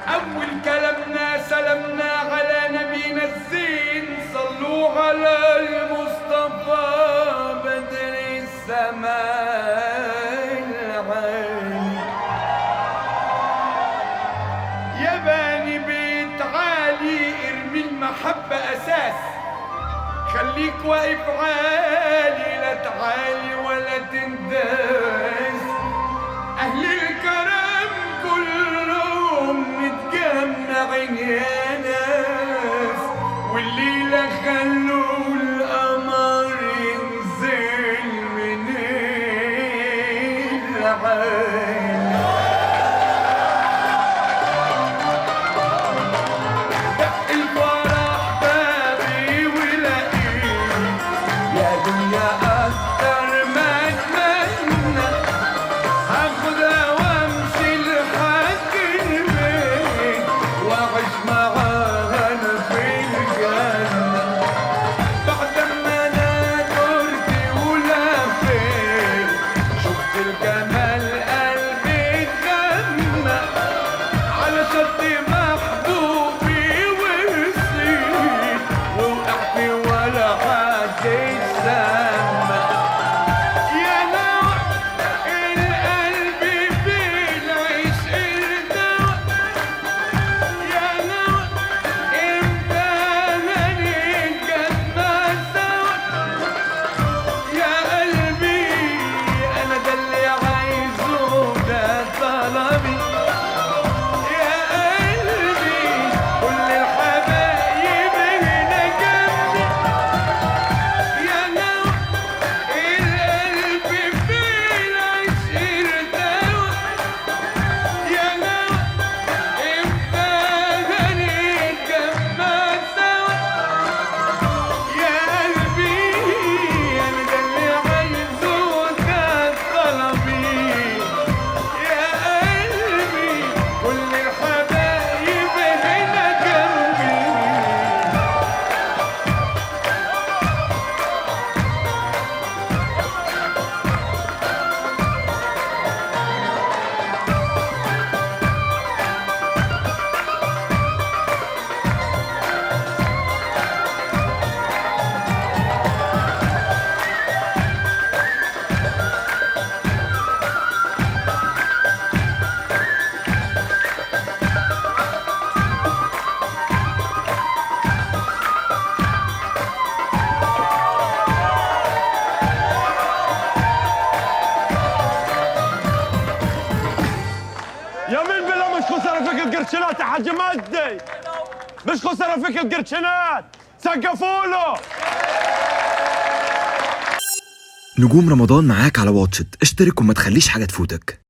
أول كلامنا سلمنا على نبينا الزين صلوا على المصطفى بدر السماء العالي يا بني بيت عالي ارمي المحبة أساس خليك واقف عالي لا تعالي ولا تنداس أهل الكرم كلهم متجمعين يا ناس والليلة خلوا القمر ينزل من العين الفرح بابي ولاقيه يا دنيا أكتر ما أتمنى هاخدها وامشي لحد البيت واعيش معاها انا في الجنة بعد ما انا دورتي ولفيت شفت الجمال قلبي اتغمى على شط محبوبي ورسيت ووقعت ولا حد يسمع يا نوع القلب بالعشق الدواء يا نوع امتى هنتجمع سوا يا قلبي انا ده اللي عايزه ده طلبي يا قلبي كل الحبايب هنا جنبي يا نوع القلب في العشق ارتوى يا نوع امتى هنتجمع سوا يا قلبي انا ده اللي عايزه ده طلبي يا قلبي كل الحبايب هنا جنبي يمين بالله مش خسارة فيك القرشنات يا حاج مجدي مش خسارة فيك القرشنات سقفوا له نجوم رمضان معاك على واتشت اشترك وما تخليش حاجة تفوتك